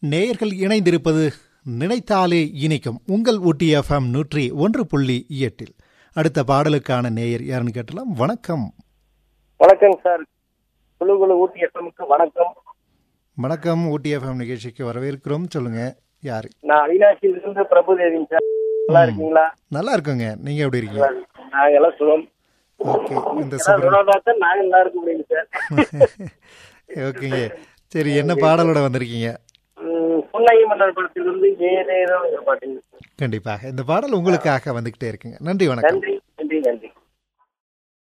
நேயர்கள் இணைந்திருப்பது நினைத்தாலே இனிக்கும் உங்கள் ஊட்டி எஃப்எம் நூற்றி ஒன்று புள்ளி எட்டில் அடுத்த பாடலுக்கான நேயர் யாருன்னு கேட்டலாம் வணக்கம் வணக்கம் சார் குழு குழு ஊட்டி எஃப்எம்க்கு வணக்கம் வணக்கம் ஊட்டி எஃப்எம் நிகழ்ச்சிக்கு வரவேற்கிறோம் சொல்லுங்க யாரு நான் அவினாசியிலிருந்து பிரபுதேவிங்க சார் நல்லா இருக்கீங்களா நல்லா இருக்குங்க நீங்க எப்படி இருக்கீங்க நாங்க எல்லாம் சுகம் ஓகே இந்த எல்லாம் சுப்ர சுகமா தான் நாங்க நல்லா இருக்க முடியுங்க சார் ஓகேங்க சரி என்ன பாடலோட வந்திருக்கீங்க உம், புன்னகை மன்னர் படத்திலிருந்து ஏதேதோ ஒரு பாட்டுங்க கண்டிப்பாக இந்த பாடல் உங்களுக்காக வந்துகிட்டே இருக்குங்க நன்றி வணக்கம் நன்றி